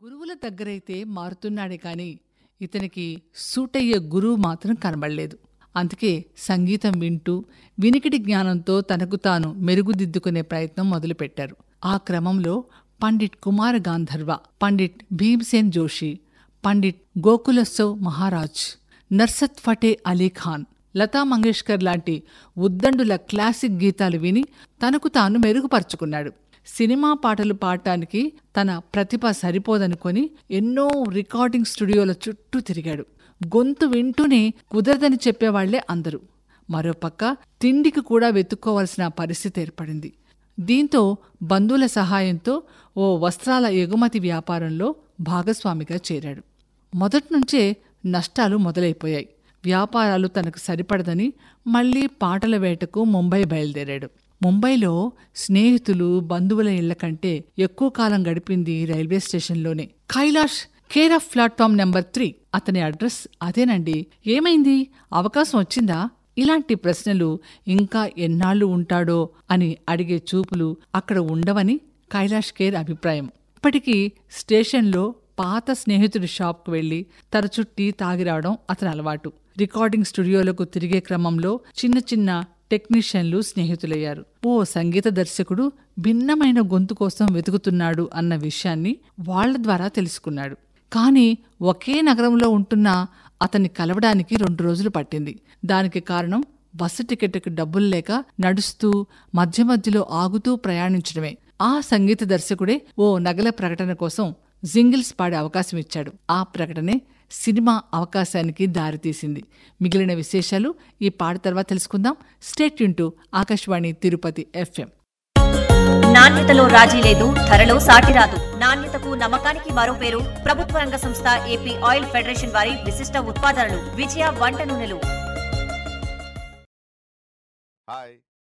గురువుల దగ్గరైతే మారుతున్నాడే కానీ ఇతనికి సూట్ అయ్యే గురువు మాత్రం కనబడలేదు అందుకే సంగీతం వింటూ వినికిడి జ్ఞానంతో తనకు తాను మెరుగుదిద్దుకునే ప్రయత్నం మొదలుపెట్టారు ఆ క్రమంలో పండిట్ కుమార గాంధర్వ పండిట్ భీమ్సేన్ జోషి పండిట్ గోకులస్సవ్ మహారాజ్ నర్సత్ ఫటే అలీ ఖాన్ లతా మంగేష్కర్ లాంటి ఉద్దండుల క్లాసిక్ గీతాలు విని తనకు తాను మెరుగుపరుచుకున్నాడు సినిమా పాటలు పాడటానికి తన ప్రతిభ సరిపోదనుకొని ఎన్నో రికార్డింగ్ స్టూడియోల చుట్టూ తిరిగాడు గొంతు వింటూనే కుదరదని చెప్పేవాళ్లే అందరూ మరోపక్క తిండికి కూడా వెతుక్కోవాల్సిన పరిస్థితి ఏర్పడింది దీంతో బంధువుల సహాయంతో ఓ వస్త్రాల ఎగుమతి వ్యాపారంలో భాగస్వామిగా చేరాడు మొదట్నుంచే నష్టాలు మొదలైపోయాయి వ్యాపారాలు తనకు సరిపడదని మళ్లీ పాటల వేటకు ముంబై బయలుదేరాడు ముంబైలో స్నేహితులు బంధువుల ఇళ్ల కంటే ఎక్కువ కాలం గడిపింది రైల్వే స్టేషన్లోనే Kailash care of platform number three అతని అడ్రస్ అదేనండి ఏమైంది అవకాశం వచ్చిందా ఇలాంటి ప్రశ్నలు ఇంకా ఎన్నాళ్లు ఉంటాడో అని అడిగే చూపులు అక్కడ ఉండవని కైలాష్ కేర్ అభిప్రాయం ఇప్పటికీ స్టేషన్లో పాత స్నేహితుడి షాప్కు వెళ్లి తరచు టీ తాగిరావడం అతని అలవాటు రికార్డింగ్ స్టూడియోలకు తిరిగే క్రమంలో చిన్న చిన్న టెక్నీషియన్లు స్నేహితులయ్యారు ఓ సంగీత దర్శకుడు భిన్నమైన గొంతు కోసం వెతుకుతున్నాడు అన్న విషయాన్ని వాళ్ల ద్వారా తెలుసుకున్నాడు కానీ ఒకే నగరంలో ఉంటున్న అతన్ని కలవడానికి రెండు రోజులు పట్టింది దానికి కారణం బస్సు టికెట్కి డబ్బులు లేక నడుస్తూ మధ్య మధ్యలో ఆగుతూ ప్రయాణించడమే ఆ సంగీత దర్శకుడే ఓ నగల ప్రకటన కోసం జింగిల్స్ పాడే అవకాశం ఇచ్చాడు ఆ ప్రకటనే సినిమా అవకాశానికి దారితీసింది మిగిలిన విశేషాలు ఈ పాట తర్వాత తెలుసుకుందాం stay tuned to Akashvani Tirupati FM నాణ్యతలో రాజీ లేదు ధరలో సాటి రాదు నాణ్యతకు నమ్మకానికి మరో పేరు ప్రభుత్వ రంగ సంస్థ ఏపీ ఆయిల్ ఫెడరేషన్ వారి విశిష్ట ఉత్పాదనలు విజయ వంట నూనెలు హాయ్